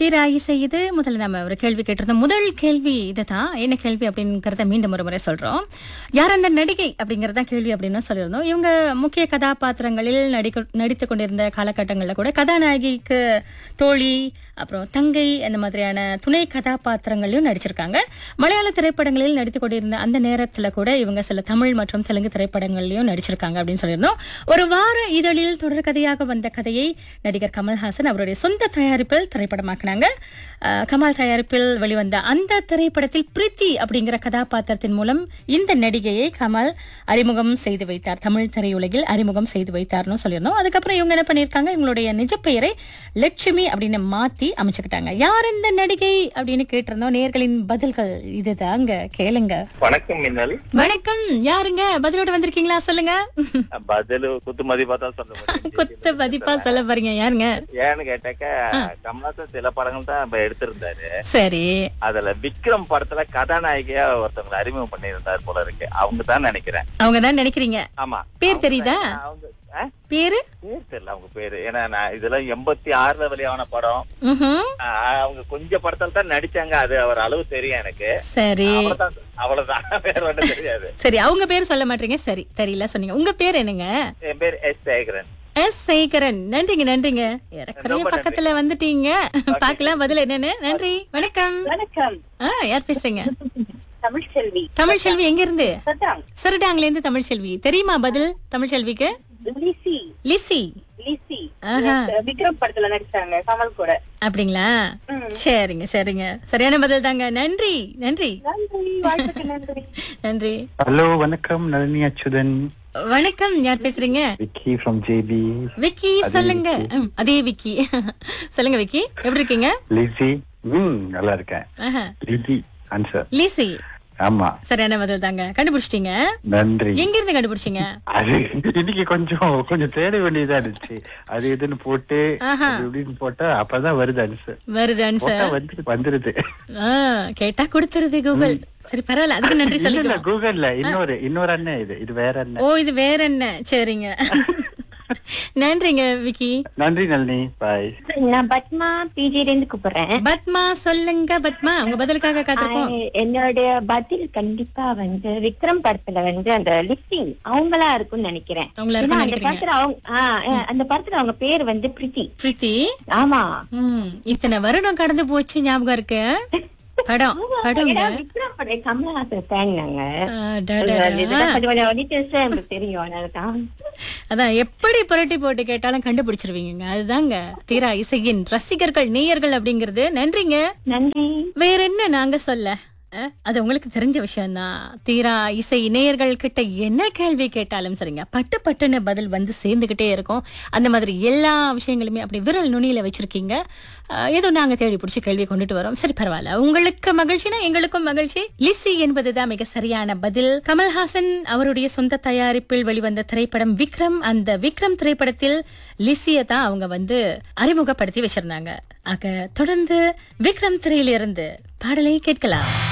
தீரா இசை இது முதல்ல நம்ம ஒரு கேள்வி கேட்டிருந்தோம் முதல் கேள்வி இதுதான் என்ன கேள்வி அப்படிங்கறத மீண்டும் ஒரு முறை சொல்றோம் யார் அந்த நடிகை அப்படிங்கறத கேள்வி அப்படின்னு சொல்லியிருந்தோம் இவங்க முக்கிய கதாபாத்திரங்களில் நடிக்க நடித்து கொண்டிருந்த காலகட்டங்களில் கூட கதாநாயகிக்கு தோழி அப்புறம் தங்கை அந்த மாதிரியான துணை கதாபாத்திரங்களையும் நடிச்சிருக்காங்க மலையாள திரைப்படங்களில் நடித்து கொண்டிருந்த அந்த நேரத்துல கூட இவங்க சில தமிழ் மற்றும் தெலுங்கு திரைப்படங்கள்லயும் நடிச்சிருக்காங்க அப்படின்னு சொல்லியிருந்தோம் ஒரு வார இதழில் தொடர்கதையாக வந்த கதையை நடிகர் கமல்ஹாசன் அவருடைய சொந்த தயாரிப்பில் திரைப்படமாக்குனாங்க அஹ், கமல் தயாரிப்பில் வெளிவந்த அந்த திரைப்படத்தில் பிரீத்தி அப்படிங்கிற கதாபாத்திரத்தின் மூலம் இந்த நடிகையை கமல் அறிமுகம் செய்து வைத்தார் தமிழ் திரையுலகில் அறிமுகம் செய்து வைத்தார்னு சொல்லியிருந்தோம் அதுக்கப்புறம் இவங்க என்ன பண்ணியிருக்காங்க இவங்களுடைய நிஜ பெயரை லட்சுமி அப்படின்னு மாத்தி அமைச்சுக்கிட்டாங்க யார் இந்த நடிகை அப்படின்னு கேட்டிருந்தோம் நேர்களின் பதில்கள் இதுதாங்க கேளுங்க வணக்கம் மின்னல் வணக்கம் யாருங்க பதிலோட வந்திருக்கீங்களா சொல்லுங்க பதில் குத்து மதிப்பா தான் சொல்ல முடியும் குத்த பதிப்பா சொல்ல போறீங்க யாருங்க ஏன்னு கேட்டாக்க கமலாசன் சில படங்கள் தான் இப்ப எடுத்திருந்தாரு சரி அதுல விக்ரம் படத்துல கதாநாயகியா ஒருத்தவங்களை அறிமுகம் பண்ணியிருந்தாரு போல இருக்கு அவங்க தான் நினைக்கிறேன் அவங்க தான் நினைக்கிறீங்க ஆமா பேர் தெரியுதா அவங்க ஆ? பேரு பேர் தெரியல அவங்க பேரு ஏன்னா நான் இதெல்லாம் எண்பத்தி ஆறுல வெளியான படம் ம்ஹும். ஆ, அவங்க கொஞ்சம் படத்துல தான் நடிச்சாங்க அது அவர் அளவு தெரியும் எனக்கு சரி அவ்வளவுதான் அவ்வளவுதான் வேற ஒன்றும் தெரியாது சரி அவங்க பேர் சொல்ல மாட்டீங்க சரி தெரியல சொன்னீங்க உங்க பேர் என்னங்க என் பேர் எஸ் சேகரன் எஸ் சேகரன் நன்றிங்க நன்றிங்க ஏறக்குறைய ரொம்ப நன்றி. பக்கத்துல வந்துட்டீங்க பாக்கலாம் பதில் என்னன்னு நன்றி வணக்கம் வணக்கம் ஆ யார் பேசுறீங்க தமிழ்செல்வி தமிழ் செல்வி எங்க இருந்து சதாம் சரடாங்ல இருந்து தமிழ் செல்வி தெரியுமா பதில் தமிழ் செல்விக்கு லிசி லிசி லிசி ஆஹா. விக்ரம் படத்துல நடிச்சாங்க கமல் கூட அப்படிங்களா சரிங்க சரிங்க சரியான பதில் தாங்க நன்றி நன்றி நன்றி வாழ்த்துக்கு நன்றி நன்றி ஹலோ வணக்கம் நளினி அச்சுதன் வணக்கம் யார் பேசுறீங்க விக்கி ஃப்ரம் ஜேபி விக்கி சொல்லுங்க ம், அதே விக்கி சொல்லுங்க விக்கி எப்படி இருக்கீங்க லிசி ம் நல்லா இருக்கேன் ஆஹா. லிசி ஆன்சர் லிசி ஆமா சரியான பதில் தாங்க கண்டுபிடிச்சிட்டீங்க நன்றி எங்க இருந்து கண்டுபிடிச்சீங்க அது இன்னைக்கு கொஞ்சம் கொஞ்சம் தேட வேண்டியதா இருந்துச்சு அது இதுன்னு போட்டு ஆஹா. அது இப்படின்னு போட்டா அப்பதான் வருது ஆன்சர் வருது ஆன்சர் போட்டா வந்து வந்துருது ஆ, கேட்டா கொடுத்துருது கூகுள் சரி பரவாயில்ல அதுக்கு நன்றி இல்ல இல்ல சொல்லிக்கலாம் கூகுள்ல இன்னொரு இன்னொரு அண்ணன் இது இது வேற அண்ணன் ஓ இது வேற என்ன சரிங்க நன்றிங்க விக்கி நன்றி நளினி பாய் நான் பத்மா பிஜில இருந்து கூப்பிடுறேன் பத்மா சொல்லுங்க பத்மா உங்க பதிலுக்காக காத்திருக்கோம் ஆஹ், என்னுடைய பதில் கண்டிப்பா வந்து விக்ரம் படத்துல வந்து அந்த லிஸ்டிங் அவங்களா இருக்கும்னு நினைக்கிறேன் அவங்களா ஏன்னா இருக்கும்னு அந்த நினைக்கிறீங்க படத்துல அவங்க ஆஹ், ஆஹ், அந்த படத்துல அவங்க பேர் வந்து பிரீத்தி பிரீத்தி ஆமா ம் இத்தனை வருடம் கடந்து போச்சு ஞாபகம் இருக்கு படம் படங்க ஏன்னா விக்ரம் படம் கமலஹாசன் ஃபேன் நாங்க ஆ, டா, டா, டா. இதுதான் கொஞ்சம் கொஞ்சம் details எல்லாம் எனக்கு தெரியும் அதனாலதான் அதான் எப்படி புரட்டி போட்டு கேட்டாலும் கண்டுபிடிச்சிருவீங்க அதுதாங்க தீரா இசையின் ரசிகர்கள் நேயர்கள் அப்படிங்கிறது நன்றிங்க நன்றி வேற என்ன நாங்க சொல்ல அஹ், அது உங்களுக்கு தெரிஞ்ச விஷயம்தான் தீரா இசை நேயர்கள் கிட்ட என்ன கேள்வி கேட்டாலும் சரிங்க பட்டு பட்டுன்னு பதில் வந்து சேர்ந்துகிட்டே இருக்கும் அந்த மாதிரி எல்லா விஷயங்களுமே அப்படி விரல் நுனியில வச்சிருக்கீங்க அஹ், ஏதோ நாங்க தேடி பிடிச்சி கேள்வி கொண்டுட்டு வரோம் சரி பரவாயில்ல உங்களுக்கு மகிழ்ச்சினா எங்களுக்கும் மகிழ்ச்சி லிசி என்பதுதான் மிக சரியான பதில் கமல்ஹாசன் அவருடைய சொந்த தயாரிப்பில் வெளிவந்த திரைப்படம் விக்ரம் அந்த விக்ரம் திரைப்படத்தில் லிசியை தான் அவங்க வந்து அறிமுகப்படுத்தி வச்சிருந்தாங்க ஆக தொடர்ந்து விக்ரம் திரையிலிருந்து பாடலை கேட்கலாம்